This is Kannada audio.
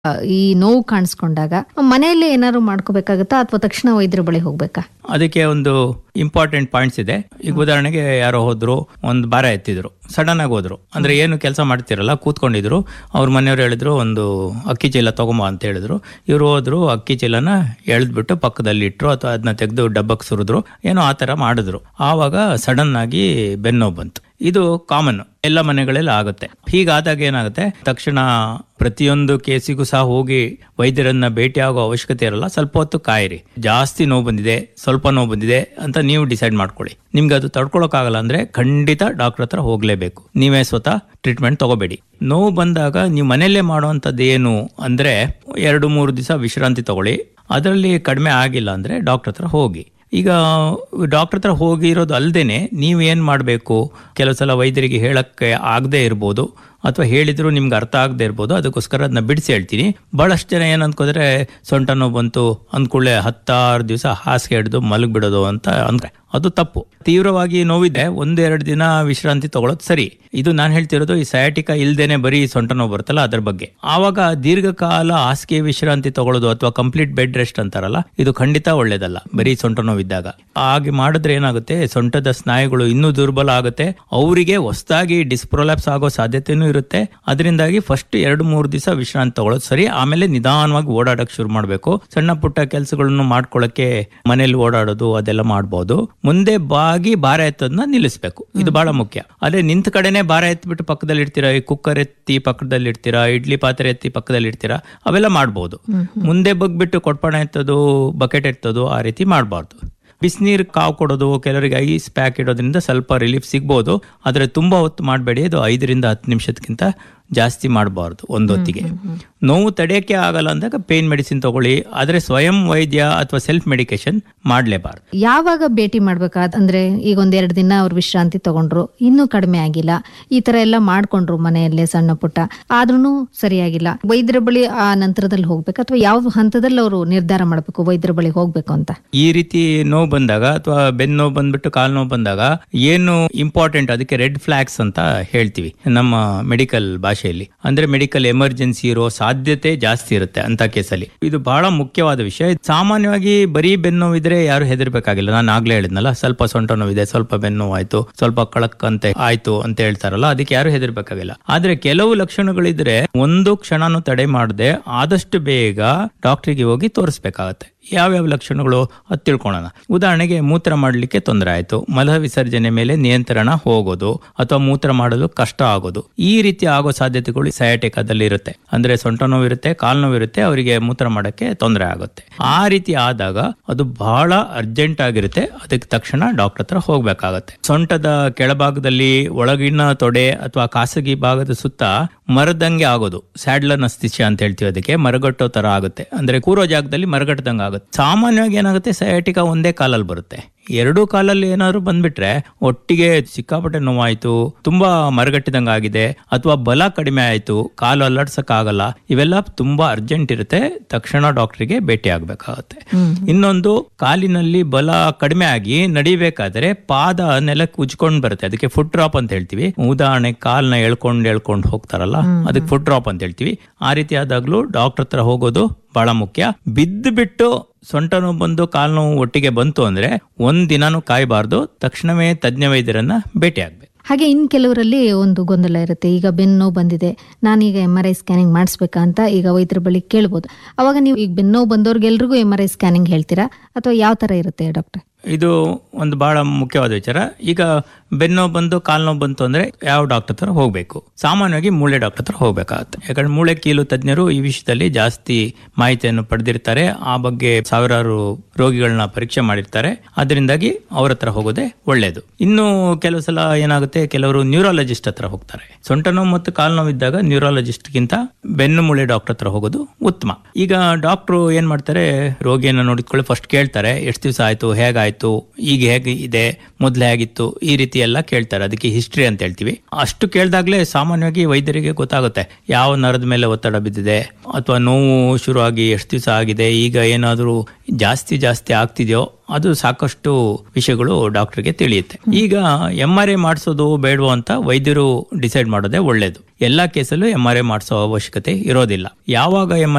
ಆ, ಈ ನೋವು ಕಾಣಿಸ್ಕೊಂಡಾಗ ಮನೆಯಲ್ಲೇ ಏನಾದ್ರು ಮಾಡ್ಕೋಬೇಕಾಗತ್ತಾ ಅಥವಾ ತಕ್ಷಣ ವೈದ್ಯರ ಬಳಿ ಹೋಗ್ಬೇಕಾ ಅದಕ್ಕೆ ಒಂದು ಇಂಪಾರ್ಟೆಂಟ್ ಪಾಯಿಂಟ್ಸ್ ಇದೆ ಈಗ ಉದಾಹರಣೆಗೆ ಯಾರೋ ಹೋದ್ರು ಒಂದು ಭಾರ ಎತ್ತಿದ್ರು ಸಡನ್ ಆಗಿ ಹೋದ್ರು ಅಂದ್ರೆ ಏನು ಕೆಲಸ ಮಾಡ್ತಿರಲ್ಲ ಕೂತ್ಕೊಂಡಿದ್ರು ಅವ್ರ ಮನೆಯವ್ರು ಹೇಳಿದ್ರು ಒಂದು ಅಕ್ಕಿ ಚೀಲ ತಗೊಂಬ ಅಂತ ಹೇಳಿದ್ರು ಇವ್ರು ಹೋದ್ರು ಅಕ್ಕಿ ಚೀಲನ ಎಳೆದ್ಬಿಟ್ಟು ಪಕ್ಕದಲ್ಲಿ ಇಟ್ರು ಅಥವಾ ಅದನ್ನ ತೆಗೆದು ಡಬ್ಬಕ್ಕೆ ಸುರಿದ್ರು ಏನೋ ಆ ತರ ಮಾಡಿದ್ರು ಆವಾಗ ಸಡನ್ ಆಗಿ ಬೆನ್ನೋವು ಬಂತು ಇದು ಕಾಮನ್ ಎಲ್ಲ ಮನೆಗಳಲ್ಲಿ ಆಗುತ್ತೆ ಹೀಗಾದಾಗ ಏನಾಗುತ್ತೆ ತಕ್ಷಣ ಪ್ರತಿಯೊಂದು ಕೇಸಿಗೂ ಸಹ ಹೋಗಿ ವೈದ್ಯರನ್ನ ಭೇಟಿ ಆಗೋ ಅವಶ್ಯಕತೆ ಇರಲ್ಲ ಸ್ವಲ್ಪ ಹೊತ್ತು ಕಾಯಿರಿ ಜಾಸ್ತಿ ನೋವು ಬಂದಿದೆ ಸ್ವಲ್ಪ ನೋವು ಬಂದಿದೆ ಅಂತ ನೀವು ಡಿಸೈಡ್ ಮಾಡ್ಕೊಳ್ಳಿ ನಿಮ್ಗೆ ಅದು ತಡ್ಕೊಳಕ್ಕಾಗಲ್ಲ ಅಂದ್ರೆ ಖಂಡಿತ ಡಾಕ್ಟರ್ ಹತ್ರ ಹೋಗ್ಲೇಬೇಕು ನೀವೇ ಸ್ವತಃ ಟ್ರೀಟ್ಮೆಂಟ್ ತಗೋಬೇಡಿ ನೋವು ಬಂದಾಗ ನೀವು ಮನೆಯಲ್ಲೇ ಮಾಡುವಂಥದ್ದು ಏನು ಅಂದ್ರೆ ಎರಡು ಮೂರು ದಿವಸ ವಿಶ್ರಾಂತಿ ತಗೊಳ್ಳಿ ಅದರಲ್ಲಿ ಕಡಿಮೆ ಆಗಿಲ್ಲ ಅಂದ್ರೆ ಡಾಕ್ಟರ್ ಹತ್ರ ಹೋಗಿ ಈಗ ಡಾಕ್ಟರ್ ಹತ್ರ ಹೋಗಿರೋದು ಅಲ್ಲದೇನೆ ನೀವೇನು ಮಾಡಬೇಕು ಕೆಲವು ಸಲ ವೈದ್ಯರಿಗೆ ಹೇಳಕ್ಕೆ ಆಗದೆ ಇರ್ಬೋದು ಅಥವಾ ಹೇಳಿದ್ರು ನಿಮ್ಗೆ ಅರ್ಥ ಆಗದೆ ಇರ್ಬೋದು ಅದಕ್ಕೋಸ್ಕರ ಅದನ್ನ ಬಿಡಿಸಿ ಹೇಳ್ತೀನಿ ಬಹಳಷ್ಟು ಜನ ಏನು ಅನ್ಕೋದ್ರೆ ಸೊಂಟ ನೋವು ಬಂತು ಅಂದ್ಕೊಳ್ಳೆ ಹತ್ತಾರು ದಿವಸ ಹಾಸಿಗೆ ಹಿಡಿದು ಮಲಗಿಬಿಡೋದು ಅಂತ ಅಂದ್ರೆ ಅದು ತಪ್ಪು ತೀವ್ರವಾಗಿ ನೋವಿದೆ ಒಂದೆರಡು ದಿನ ವಿಶ್ರಾಂತಿ ತಗೊಳ್ಳೋದು ಸರಿ ಇದು ನಾನು ಹೇಳ್ತಿರೋದು ಈ ಸಯಾಟಿಕ ಇಲ್ದೇನೆ ಬರೀ ಸೊಂಟ ನೋವು ಬರುತ್ತಲ್ಲ ಅದ್ರ ಬಗ್ಗೆ ಆವಾಗ ದೀರ್ಘಕಾಲ ಹಾಸಿಗೆ ವಿಶ್ರಾಂತಿ ತಗೊಳ್ಳೋದು ಅಥವಾ ಕಂಪ್ಲೀಟ್ ಬೆಡ್ ರೆಸ್ಟ್ ಅಂತಾರಲ್ಲ ಇದು ಖಂಡಿತ ಒಳ್ಳೇದಲ್ಲ ಬರೀ ಸೊಂಟ ನೋವಿದ್ದಾಗ ಹಾಗೆ ಮಾಡಿದ್ರೆ ಏನಾಗುತ್ತೆ ಸೊಂಟದ ಸ್ನಾಯುಗಳು ಇನ್ನೂ ದುರ್ಬಲ ಆಗುತ್ತೆ ಅವರಿಗೆ ಹೊಸದಾಗಿ ಡಿಸ್ಪ್ರೊಲ್ಯಾಪ್ಸ್ ಆಗೋ ಸಾಧ್ಯತೆನೂ ಇರುತ್ತೆ ಅದರಿಂದಾಗಿ ಫಸ್ಟ್ ಎರಡು ಮೂರು ದಿವಸ ವಿಶ್ರಾಂತಿ ತಗೊಳ್ಳೋದು ಸರಿ ಆಮೇಲೆ ನಿಧಾನವಾಗಿ ಓಡಾಡಕ್ ಶುರು ಮಾಡಬೇಕು ಸಣ್ಣ ಪುಟ್ಟ ಕೆಲಸಗಳನ್ನು ಮಾಡ್ಕೊಳ್ಳಕ್ಕೆ ಮನೇಲಿ ಓಡಾಡೋದು ಅದೆಲ್ಲ ಮಾಡ್ಬೋದು ಮುಂದೆ ಬಾಗಿ ಭಾರ ಎತ್ತೋದನ್ನ ನಿಲ್ಲಿಸ್ಬೇಕು ಇದು ಬಹಳ ಮುಖ್ಯ ಅದೇ ನಿಂತ ಕಡೆನೆ ಭಾರ ಎತ್ಬಿಟ್ಟು ಪಕ್ಕದಲ್ಲಿ ಇಡ್ತೀರಾ ಈ ಕುಕ್ಕರ್ ಎತ್ತಿ ಪಕ್ಕದಲ್ಲಿ ಇಡ್ತೀರಾ ಇಡ್ಲಿ ಪಾತ್ರೆ ಎತ್ತಿ ಪಕ್ಕದಲ್ಲಿ ಇಡ್ತೀರಾ ಅವೆಲ್ಲ ಮಾಡ್ಬೋದು ಮುಂದೆ ಬಗ್ಬಿಟ್ಟು ಕೊಟ್ಪಣ ಎತ್ತೋದು ಬಕೆಟ್ ಎತ್ತೋದು ಆ ರೀತಿ ಮಾಡಬಾರ್ದು ಬಿಸಿನೀರು ಕಾವು ಕೊಡೋದು ಕೆಲವರಿಗೆ ಐಸ್ ಪ್ಯಾಕ್ ಇಡೋದ್ರಿಂದ ಸ್ವಲ್ಪ ರಿಲೀಫ್ ಸಿಗ್ಬೋದು ಆದರೆ ತುಂಬಾ ಹೊತ್ತು ಮಾಡಬೇಡಿ ಅದು ಐದರಿಂದ ಹತ್ತು ನಿಮಿಷಕ್ಕಿಂತ ಜಾಸ್ತಿ ಮಾಡಬಾರ್ದು ಒಂದು ಹೊತ್ತಿಗೆ ನೋವು ತಡೆಯಕ್ಕೆ ಆಗಲ್ಲ ಅಂದಾಗ ಪೇನ್ ಮೆಡಿಸಿನ್ ತಗೊಳ್ಳಿ ಆದರೆ ಸ್ವಯಂ ವೈದ್ಯ ಅಥವಾ ಸೆಲ್ಫ್ ಮೆಡಿಕೇಶನ್ ಮಾಡಲೇಬಾರ್ದು ಯಾವಾಗ ಭೇಟಿ ಮಾಡ್ಬೇಕಾ ಅಂದ್ರೆ ಈಗ ಒಂದೆರಡು ದಿನ ಅವ್ರು ವಿಶ್ರಾಂತಿ ತಗೊಂಡ್ರು ಇನ್ನೂ ಕಡಿಮೆ ಆಗಿಲ್ಲ ಈ ತರ ಎಲ್ಲ ಮಾಡ್ಕೊಂಡ್ರು ಮನೆಯಲ್ಲೇ ಸಣ್ಣ ಪುಟ್ಟ ಆದ್ರೂ ಸರಿಯಾಗಿಲ್ಲ ವೈದ್ಯರ ಬಳಿ ಆ ನಂತರದಲ್ಲಿ ಹೋಗ್ಬೇಕು ಅಥವಾ ಯಾವ ಹಂತದಲ್ಲಿ ಅವರು ನಿರ್ಧಾರ ಮಾಡ್ಬೇಕು ವೈದ್ಯರ ಬಳಿ ಹೋಗ್ಬೇಕು ಅಂತ ಈ ರೀತಿ ನೋವು ಬಂದಾಗ ಅಥವಾ ಬೆನ್ನು ನೋವು ಬಂದ್ಬಿಟ್ಟು ಕಾಲು ನೋವು ಬಂದಾಗ ಏನು ಇಂಪಾರ್ಟೆಂಟ್ ಅದಕ್ಕೆ ರೆಡ್ ಫ್ಲಾಗ್ಸ್ ಅಂತ ಹೇಳ್ತೀವಿ ನಮ್ಮ ಮೆಡಿಕಲ್ ಭಾಷೆಯಲ್ಲಿ ಅಂದ್ರೆ ಮೆಡಿಕಲ್ ಎಮರ್ಜೆನ್ಸಿ ಇರೋ ಸಾಧ್ಯತೆ ಜಾಸ್ತಿ ಇರುತ್ತೆ ಅಂತ ಕೇಸಲ್ಲಿ ಇದು ಬಹಳ ಮುಖ್ಯವಾದ ವಿಷಯ ಸಾಮಾನ್ಯವಾಗಿ ಬರೀ ಬೆನ್ನು ನೋವಿದ್ರೆ ಯಾರು ಹೆದರ್ಬೇಕಾಗಿಲ್ಲ ನಾನು ಆಗ್ಲೇ ಹೇಳಿದ್ನಲ್ಲ ಸ್ವಲ್ಪ ಸೊಂಟ ನೋವಿದೆ ಸ್ವಲ್ಪ ಬೆನ್ನು ನೋವು ಆಯ್ತು ಸ್ವಲ್ಪ ಕಳಕ್ ಅಂತ ಆಯ್ತು ಅಂತ ಹೇಳ್ತಾರಲ್ಲ ಅದಕ್ಕೆ ಯಾರು ಹೆದರ್ಬೇಕಾಗಿಲ್ಲ ಆದ್ರೆ ಕೆಲವು ಲಕ್ಷಣಗಳಿದ್ರೆ ಒಂದು ಕ್ಷಣನೂ ತಡೆ ಮಾಡದೆ ಆದಷ್ಟು ಬೇಗ ಡಾಕ್ಟರ್ಗೆ ಹೋಗಿ ತೋರಿಸ್ಬೇಕಾಗತ್ತೆ ಯಾವ್ಯಾವ ಲಕ್ಷಣಗಳು ಅದು ತಿಳ್ಕೊಳ್ಳೋಣ ಉದಾಹರಣೆಗೆ ಮೂತ್ರ ಮಾಡಲಿಕ್ಕೆ ತೊಂದರೆ ಆಯ್ತು ಮಲ ವಿಸರ್ಜನೆ ಮೇಲೆ ನಿಯಂತ್ರಣ ಹೋಗೋದು ಅಥವಾ ಮೂತ್ರ ಮಾಡಲು ಕಷ್ಟ ಆಗೋದು ಈ ರೀತಿ ಆಗೋ ಸಾಧ್ಯತೆಗಳು ಸಯಾಟಿಕಾದಲ್ಲಿ ಇರುತ್ತೆ ಅಂದ್ರೆ ಸೊಂಟ ನೋವು ಇರುತ್ತೆ ಕಾಲು ನೋವು ಇರುತ್ತೆ ಅವರಿಗೆ ಮೂತ್ರ ಮಾಡಕ್ಕೆ ತೊಂದರೆ ಆಗುತ್ತೆ ಆ ರೀತಿ ಆದಾಗ ಅದು ಬಹಳ ಅರ್ಜೆಂಟ್ ಆಗಿರುತ್ತೆ ಅದಕ್ಕೆ ತಕ್ಷಣ ಡಾಕ್ಟರ್ ಹತ್ರ ಹೋಗ್ಬೇಕಾಗತ್ತೆ ಸೊಂಟದ ಕೆಳಭಾಗದಲ್ಲಿ ಒಳಗಿನ ತೊಡೆ ಅಥವಾ ಖಾಸಗಿ ಭಾಗದ ಸುತ್ತ ಮರದಂಗೆ ಆಗೋದು ಸ್ಯಾಡ್ಲನ್ ಅಸ್ತಿಷ್ಯ ಅಂತ ಹೇಳ್ತೀವಿ ಅದಕ್ಕೆ ಮರಗಟ್ಟೋ ತರ ಆಗುತ್ತೆ ಅಂದ್ರೆ ಕೂರೋ ಜಾಗದಲ್ಲಿ ಮರಗಟ್ಟದಂಗೆ ಆಗುತ್ತೆ ಸಾಮಾನ್ಯವಾಗಿ ಏನಾಗುತ್ತೆ ಸಯಾಟಿಕಾ ಒಂದೇ ಕಾಲಲ್ಲಿ ಬರುತ್ತೆ ಎರಡೂ ಕಾಲಲ್ಲಿ ಏನಾದ್ರು ಬಂದ್ಬಿಟ್ರೆ ಒಟ್ಟಿಗೆ ಸಿಕ್ಕಾಪಟ್ಟೆ ನೋವಾಯ್ತು ತುಂಬಾ ಮರಗಟ್ಟಿದಂಗ ಆಗಿದೆ ಅಥವಾ ಬಲ ಕಡಿಮೆ ಆಯ್ತು ಕಾಲು ಅಲ್ಲಾಡ್ಸಕ್ ಆಗಲ್ಲ ಇವೆಲ್ಲ ತುಂಬಾ ಅರ್ಜೆಂಟ್ ಇರುತ್ತೆ ತಕ್ಷಣ ಡಾಕ್ಟರ್ಗೆ ಭೇಟಿ ಆಗ್ಬೇಕಾಗತ್ತೆ ಇನ್ನೊಂದು ಕಾಲಿನಲ್ಲಿ ಬಲ ಕಡಿಮೆ ಆಗಿ ನಡಿಬೇಕಾದ್ರೆ ಪಾದ ನೆಲಕ್ಕೆ ಉಜ್ಕೊಂಡ್ ಬರುತ್ತೆ ಅದಕ್ಕೆ ಫುಟ್ ಡ್ರಾಪ್ ಅಂತ ಹೇಳ್ತೀವಿ ಉದಾಹರಣೆ ಕಾಲ್ನ ಎಳ್ಕೊಂಡ್ ಎಳ್ಕೊಂಡ್ ಹೋಗ್ತಾರಲ್ಲ ಅದಕ್ಕೆ ಫುಟ್ ಡ್ರಾಪ್ ಅಂತ ಹೇಳ್ತೀವಿ ಆ ರೀತಿ ಆದಾಗ್ಲೂ ಡಾಕ್ಟರ್ ಹತ್ರ ಹೋಗೋದು ಬಹಳ ಮುಖ್ಯ ಬಿದ್ದು ಬಿಟ್ಟು ಸೊಂಟ ನೋವು ಬಂದು ಕಾಲು ನೋವು ಒಟ್ಟಿಗೆ ಬಂತು ಅಂದ್ರೆ ಒಂದ್ ದಿನಾನು ಕಾಯಬಾರ್ದು ತಕ್ಷಣವೇ ತಜ್ಞ ವೈದ್ಯರನ್ನ ಭೇಟಿ ಆಗ್ಬೇಕು ಹಾಗೆ ಇನ್ ಕೆಲವರಲ್ಲಿ ಒಂದು ಗೊಂದಲ ಇರುತ್ತೆ ಈಗ ಬೆನ್ನು ನೋವು ಬಂದಿದೆ ನಾನೀಗ ಎಂ ಆರ್ ಐ ಸ್ಕ್ಯಾನಿಂಗ್ ಮಾಡಿಸ್ಬೇಕಾ ಅಂತ ಈಗ ವೈದ್ಯರ ಬಳಿ ಕೇಳ್ಬೋದು ಅವಾಗ ನೀವು ಈಗ ಬೆನ್ನು ನೋವು ಬಂದವ್ರಿಗೆಲ್ರಿಗೂ ಎಂ ಆರ್ ಐ ಸ್ಕ್ಯಾನಿಂಗ್ ಹೇಳ್ತೀರಾ ಅಥವಾ ಯಾವ ತರ ಇರುತ್ತೆ ಡಾಕ್ಟರ್ ಇದು ಒಂದು ಬಹಳ ಮುಖ್ಯವಾದ ವಿಚಾರ ಈಗ ಬೆನ್ನೋ ಬಂದು ಕಾಲು ನೋವು ಬಂತು ಅಂದ್ರೆ ಯಾವ ಡಾಕ್ಟರ್ ಹತ್ರ ಹೋಗ್ಬೇಕು ಸಾಮಾನ್ಯವಾಗಿ ಮೂಳೆ ಡಾಕ್ಟರ್ ಹತ್ರ ಹೋಗ್ಬೇಕಾಗತ್ತೆ ಯಾಕಂದ್ರೆ ಮೂಳೆ ಕೀಲು ತಜ್ಞರು ಈ ವಿಷಯದಲ್ಲಿ ಜಾಸ್ತಿ ಮಾಹಿತಿಯನ್ನು ಪಡೆದಿರ್ತಾರೆ ಆ ಬಗ್ಗೆ ಸಾವಿರಾರು ರೋಗಿಗಳನ್ನ ಪರೀಕ್ಷೆ ಮಾಡಿರ್ತಾರೆ ಅದರಿಂದಾಗಿ ಅವ್ರ ಹತ್ರ ಹೋಗೋದೇ ಒಳ್ಳೇದು ಇನ್ನು ಕೆಲವು ಸಲ ಏನಾಗುತ್ತೆ ಕೆಲವರು ನ್ಯೂರಾಲಜಿಸ್ಟ್ ಹತ್ರ ಹೋಗ್ತಾರೆ ಸೊಂಟ ನೋವು ಮತ್ತು ಕಾಲು ನೋವು ಇದ್ದಾಗ ನ್ಯೂರಾಲಜಿಸ್ಟ್ಗಿಂತ ಬೆನ್ನು ಮೂಳೆ ಡಾಕ್ಟರ್ ಹತ್ರ ಹೋಗೋದು ಉತ್ತಮ ಈಗ ಡಾಕ್ಟ್ರು ಏನ್ ಮಾಡ್ತಾರೆ ರೋಗಿಯನ್ನ ನೋಡಿದ್ಕೊಳ್ಳಿ ಫಸ್ಟ್ ಕೇಳ್ತಾರೆ ಎಷ್ಟು ದಿವಸ ಆಯ್ತು ಹೇಗಾಯ್ತು ಈಗ ಹೇಗೆ ಇದೆ ಮೊದ್ಲು ಹೇಗಿತ್ತು ಈ ರೀತಿ ಎಲ್ಲ ಕೇಳ್ತಾರೆ ಅದಕ್ಕೆ ಹಿಸ್ಟ್ರಿ ಅಂತ ಹೇಳ್ತೀವಿ ಅಷ್ಟು ಕೇಳ್ದಾಗ್ಲೇ ಸಾಮಾನ್ಯವಾಗಿ ವೈದ್ಯರಿಗೆ ಗೊತ್ತಾಗುತ್ತೆ ಯಾವ ನರದ ಮೇಲೆ ಒತ್ತಡ ಬಿದ್ದಿದೆ ಅಥವಾ ನೋವು ಶುರುವಾಗಿ ಎಷ್ಟು ದಿವಸ ಆಗಿದೆ ಈಗ ಏನಾದರೂ ಜಾಸ್ತಿ ಜಾಸ್ತಿ ಆಗ್ತಿದೆಯೋ ಅದು ಸಾಕಷ್ಟು ವಿಷಯಗಳು ಡಾಕ್ಟರ್ಗೆ ತಿಳಿಯುತ್ತೆ ಈಗ ಎಂ ಆರ್ ಐ ಮಾಡಿಸೋದು ಬೇಡವೋ ಅಂತ ವೈದ್ಯರು ಡಿಸೈಡ್ ಮಾಡೋದೇ ಒಳ್ಳೇದು ಎಲ್ಲಾ ಕೇಸಲ್ಲೂ ಎಂ ಆರ್ ಐ ಮಾಡಿಸೋ ಅವಶ್ಯಕತೆ ಇರೋದಿಲ್ಲ ಯಾವಾಗ ಎಂ